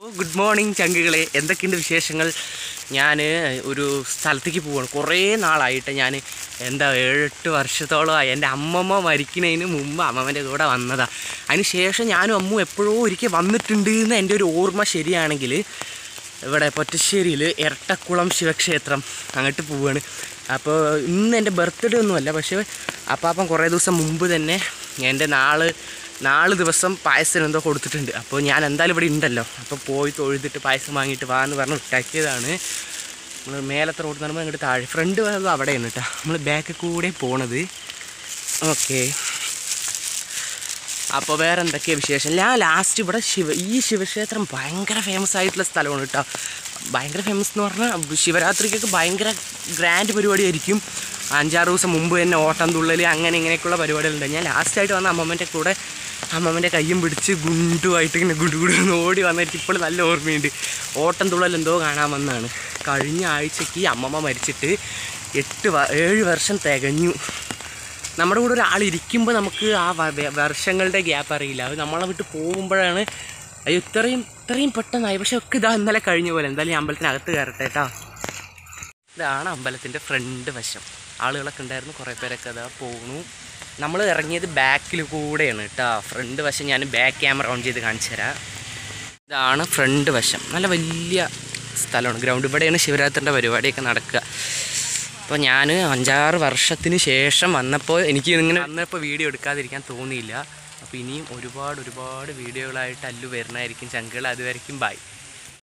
good morning ചങ്കുകളെ എന്തൊക്കെയുണ്ട് വിശേഷങ്ങൾ ഞാൻ ഒരു സ്ഥലത്തേക്ക് പോവാണ് കുറേ നാളായിട്ട് ഞാൻ എന്താ ഏഴെട്ട് വർഷത്തോളമായി എൻ്റെ അമ്മമ്മ മരിക്കുന്നതിന് മുമ്പ് അമ്മമ്മൻ്റെ കൂടെ വന്നതാണ് അതിന് ശേഷം ഞാനും അമ്മും എപ്പോഴോ ഒരിക്കൽ വന്നിട്ടുണ്ട് എന്ന് എൻ്റെ ഒരു ഓർമ്മ ശരിയാണെങ്കിൽ ഇവിടെ പൊറ്റശ്ശേരിയിൽ ഇരട്ടക്കുളം ശിവക്ഷേത്രം അങ്ങോട്ട് പോവുകയാണ് അപ്പോൾ ഇന്ന് എൻ്റെ ബർത്ത്ഡേ ഒന്നുമല്ല പക്ഷേ അപ്പാപ്പൻ കുറേ ദിവസം മുമ്പ് തന്നെ എൻ്റെ നാള് നാല് ദിവസം പായസം എന്തോ കൊടുത്തിട്ടുണ്ട് അപ്പോൾ ഞാൻ എന്തായാലും ഇവിടെ ഉണ്ടല്ലോ അപ്പോൾ പോയി തൊഴുതിട്ട് പായസം വാങ്ങിയിട്ട് വാ എന്ന് പറഞ്ഞ് ഉണ്ടാക്കിയതാണ് നമ്മൾ മേലത്തെ റോഡ് നിന്ന് ഇങ്ങോട്ട് താഴെ ഫ്രണ്ട് ഭാഗം അവിടെയാണ് കേട്ടോ നമ്മൾ ബാക്കിൽ കൂടെ പോണത് ഓക്കെ അപ്പോൾ വേറെ എന്തൊക്കെയാണ് വിശേഷം ഞാൻ ലാസ്റ്റ് ഇവിടെ ശിവ ഈ ശിവക്ഷേത്രം ഭയങ്കര ഫേമസ് ആയിട്ടുള്ള സ്ഥലമാണ് കേട്ടോ ഭയങ്കര ഫേമസ് എന്ന് പറഞ്ഞാൽ ശിവരാത്രിക്കൊക്കെ ഭയങ്കര ഗ്രാൻഡ് പരിപാടിയായിരിക്കും അഞ്ചാറ് ദിവസം മുമ്പ് തന്നെ ഓട്ടം തുള്ളൽ അങ്ങനെ ഇങ്ങനെയൊക്കെയുള്ള പരിപാടികളുണ്ട് ഞാൻ ലാസ്റ്റായിട്ട് വന്ന അമ്മമ്മൻ്റെ കൂടെ അമ്മമ്മൻ്റെ കയ്യും പിടിച്ച് ഗുണ്ടുമായിട്ട് ഇങ്ങനെ ഗുണ്ടു ഗുണ്ടു ഓടി വന്നിട്ട് ഇപ്പോൾ നല്ല ഓർമ്മയുണ്ട് ഓട്ടം തുള്ളൽ എന്തോ കാണാൻ വന്നതാണ് കഴിഞ്ഞ ആഴ്ചയ്ക്ക് ഈ അമ്മമ്മ മരിച്ചിട്ട് എട്ട് വ- ഏഴ് വർഷം തികഞ്ഞു നമ്മുടെ കൂടെ ഒരാൾ ഇരിക്കുമ്പോൾ നമുക്ക് ആ വ- വെ- വർഷങ്ങളുടെ ഗ്യാപ്പ് അറിയില്ല അത് നമ്മളെ വിട്ട് പോകുമ്പോഴാണ് അയ്യോ ഇത്രയും ഇത്രയും പെട്ടെന്നായി പക്ഷെ ഒക്കെ ഇതാ ഇന്നലെ കഴിഞ്ഞ പോലെ എന്തായാലും ഞാൻ അമ്പലത്തിനകത്ത് കയറട്ടെ കേട്ടോ ഇതാണ് അമ്പലത്തിൻ്റെ ഫ്രണ്ട് വശം ആളുകളൊക്കെ ഉണ്ടായിരുന്നു കുറേ പേരൊക്കെ അതാ പോണു നമ്മൾ ഇറങ്ങിയത് ബാക്കിൽ കൂടെയാണ് കേട്ടോ ഫ്രണ്ട് വശം ഞാൻ ബാക്ക് ക്യാമറ ഓൺ ചെയ്ത് കാണിച്ചു തരാം ഇതാണ് ഫ്രണ്ട് വശം നല്ല വലിയ സ്ഥലമാണ് ഗ്രൗണ്ട് ഇവിടെയാണ് ശിവരാത്രിൻ്റെ പരിപാടിയൊക്കെ നടക്കുക അപ്പോൾ ഞാൻ അഞ്ചാറ് വർഷത്തിന് ശേഷം വന്നപ്പോൾ എനിക്ക് ഇങ്ങനെ വന്നപ്പോൾ വീഡിയോ എടുക്കാതിരിക്കാൻ തോന്നിയില്ല അപ്പോൾ ഇനിയും ഒരുപാട് ഒരുപാട് വീഡിയോകളായിട്ട് അല്ലു വരുന്നതായിരിക്കും ചങ്കുകൾ അതുവരെയും ബൈ